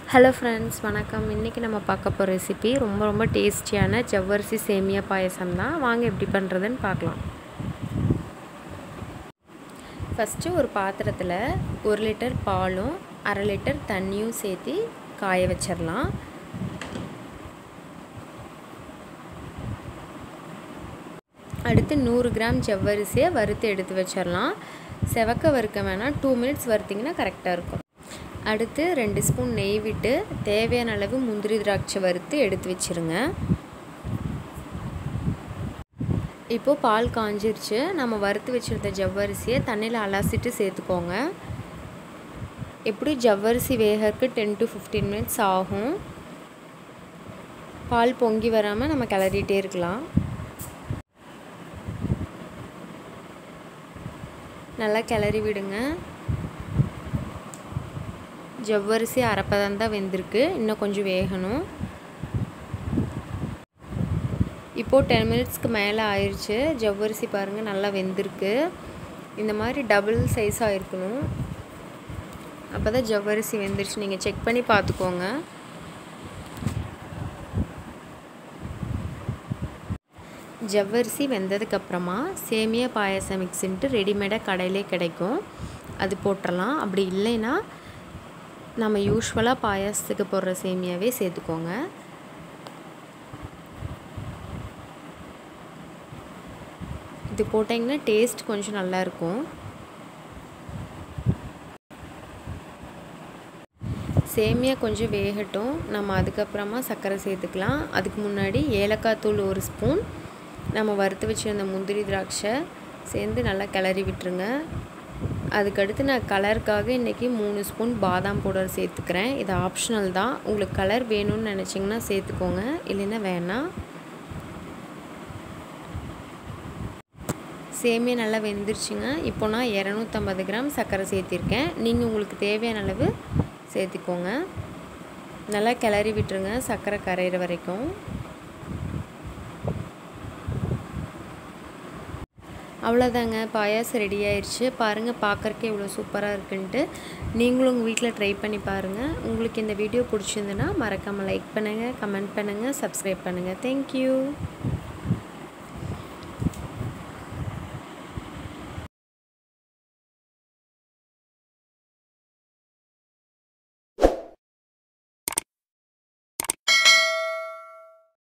hello friends வணக்கம் இன்றைக்கி நம்ம பார்க்க போகிற ரெசிபி ரொம்ப ரொம்ப டேஸ்டியான ஜவ்வரிசி சேமியா பாயசம் தான் வாங்க எப்படி பண்ணுறதுன்னு பார்க்கலாம் ஃபஸ்ட்டு ஒரு பாத்திரத்தில் ஒரு லிட்டர் பாலும் அரை லிட்டர் தண்ணியும் சேர்த்து காய வச்சிடலாம் அடுத்து நூறு கிராம் ஜவ்வரிசியை வறுத்து எடுத்து வச்சிடலாம் செவக்க வறுக்க வேணாம் டூ மினிட்ஸ் வறுத்திங்கன்னா கரெக்டாக இருக்கும் அடுத்து ரெண்டு ஸ்பூன் நெய் விட்டு தேவையான அளவு முந்திரி திராட்சை வறுத்து எடுத்து வச்சுருங்க இப்போது பால் காஞ்சிருச்சு நம்ம வறுத்து வச்சுருந்த ஜவ்வரிசியை தண்ணியில் அலசிட்டு சேர்த்துக்கோங்க எப்படி ஜவ்வரிசி வேகறதுக்கு டென் டு ஃபிஃப்டீன் மினிட்ஸ் ஆகும் பால் பொங்கி வராமல் நம்ம கிளறிட்டே இருக்கலாம் நல்லா கிளறி விடுங்க ஜவ்வரிசி அரைப்பதம் தான் வெந்திருக்கு இன்னும் கொஞ்சம் வேகணும் இப்போது டென் மினிட்ஸ்க்கு மேலே ஆயிடுச்சு ஜவ்வரிசி பாருங்கள் நல்லா வெந்திருக்கு இந்த மாதிரி டபுள் சைஸாக இருக்கணும் அப்போ தான் ஜவ்வரிசி வெந்துருச்சு நீங்கள் செக் பண்ணி பார்த்துக்கோங்க ஜவ்வரிசி வெந்ததுக்கப்புறமா சேமியா பாயசம் மிக்ஸின்ட்டு ரெடிமேடாக கடையிலே கிடைக்கும் அது போட்டுடலாம் அப்படி இல்லைன்னா நம்ம யூஸ்வலாக பாயாசத்துக்கு போடுற சேமியாவே சேர்த்துக்கோங்க இது போட்டிங்கன்னா டேஸ்ட் கொஞ்சம் நல்லாயிருக்கும் சேமியா கொஞ்சம் வேகட்டும் நம்ம அதுக்கப்புறமா சர்க்கரை சேர்த்துக்கலாம் அதுக்கு முன்னாடி ஏலக்காய் தூள் ஒரு ஸ்பூன் நம்ம வறுத்து வச்சுருந்த முந்திரி திராட்சை சேர்ந்து நல்லா கிளறி விட்டுருங்க அதுக்கடுத்து நான் கலருக்காக இன்றைக்கி மூணு ஸ்பூன் பாதாம் பவுடர் சேர்த்துக்கிறேன் இது ஆப்ஷனல் தான் உங்களுக்கு கலர் வேணும்னு நினச்சிங்கன்னா சேர்த்துக்கோங்க இல்லைன்னா வேணாம் சேமியா நல்லா வெந்துருச்சுங்க இப்போ நான் இரநூத்தம்பது கிராம் சர்க்கரை சேர்த்திருக்கேன் நீங்கள் உங்களுக்கு தேவையான அளவு சேர்த்துக்கோங்க நல்லா கிளறி விட்டுருங்க சர்க்கரை கரையிற வரைக்கும் அவ்வளோதாங்க பாயாசம் ரெடி ஆயிடுச்சு பாருங்கள் பார்க்குறக்கே இவ்வளோ சூப்பராக இருக்குன்ட்டு நீங்களும் உங்கள் வீட்டில் ட்ரை பண்ணி பாருங்கள் உங்களுக்கு இந்த வீடியோ பிடிச்சிருந்துன்னா மறக்காமல் லைக் பண்ணுங்கள் கமெண்ட் பண்ணுங்கள் சப்ஸ்கிரைப் பண்ணுங்கள் தேங்க்யூ